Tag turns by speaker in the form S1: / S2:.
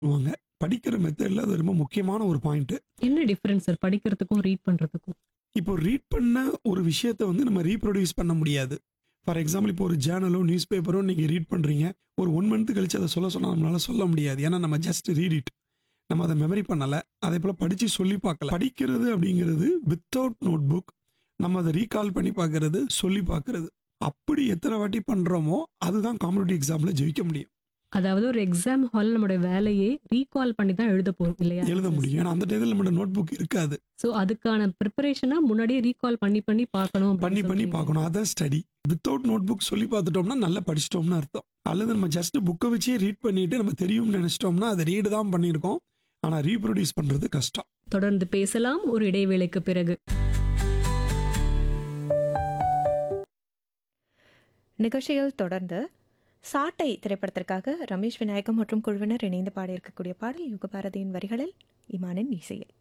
S1: பண்ணுவாங்க. படிக்கிற மெத்தட்ல அது ரொம்ப முக்கியமான ஒரு பாயிண்ட்.
S2: என்ன டிஃபரன்ஸ் சார் படிக்கிறதுக்கும், ரீட் பண்றதுக்கும்?
S1: இப்போ ரீட் பண்ண ஒரு விஷயத்த வந்து நம்ம ரீப்ரொடியூஸ் பண்ண முடியாது. ஃபார் எக்ஸாம்பிள் இப்போ ஒரு ஜேர்னலோ, நியூஸ் பேப்பரோ நீங்க ரீட் பண்றீங்க. ஒரு 1 மந்த் கழிச்சு அத சொல்ல சொன்னா நம்மளால சொல்ல முடியாது. ஏன்னா நம்ம ஜஸ்ட் ரீட் இட். நம்ம அத மெமரி பண்ணல. அதேபோல படிச்சு சொல்லி பார்க்கல. படிக்கிறது அப்படிங்கிறது வித்தவுட் நோட் புக் நம்ம அத ரீகால் பண்ணி பார்க்கிறது, சொல்லி பார்க்கிறது. அப்படி எத்தன வாட்டி பண்றோமோ, அதுதான் காம்படிட்டிவ் எக்ஸாம்ல ஜெயிக்க முடியும்.
S2: அதாவது ஒரு எக்ஸாம் ஹால்ல நம்முடைய வேலையே ரீகால் பண்ணி தான் எழுத போறோம் இல்லையா?
S1: எழுத முடியும். ஏன்னா அந்த டயத்துல நம்மட்ட நோட் புக் இருக்காது.
S2: சோ அதுக்கான பிரிப்பரேஷனா முன்னாடியே ரீகால் பண்ணி பண்ணி பார்க்கணும் அப்படின்னு
S1: பண்ணி பண்ணி
S2: சொல்றீங்க.
S1: பார்க்கணும். அதான் ஸ்டடி. வித்தவுட் நோட் புக் சொல்லி பார்த்துட்டோம்னா நல்லா படிச்சிட்டோம்னு அர்த்தம். அல்லது நம்ம ஜஸ்ட் புக்க வச்சே ரீட் பண்ணிட்டு நம்ம தெரியும்னு நினைச்சிட்டோம்னா அத ரீட் தான் பண்ணியிருக்கோம். ஆனா ரீப்ரொடியூஸ் பண்றது கஷ்டம்.
S2: தொடர்ந்து பேசலாம் ஒரு இடைவேளைக்கு பிறகு.
S3: நிகழ்ச்சியில் தொடர்ந்து சாட்டை திரைப்படத்திற்காக ரமேஷ் விநாயகம் மற்றும் குழுவினர் இணைந்து பாடியிருக்கக்கூடிய பாடல் யுகபாரதியின் வரிகளில் இமானின் இசையில்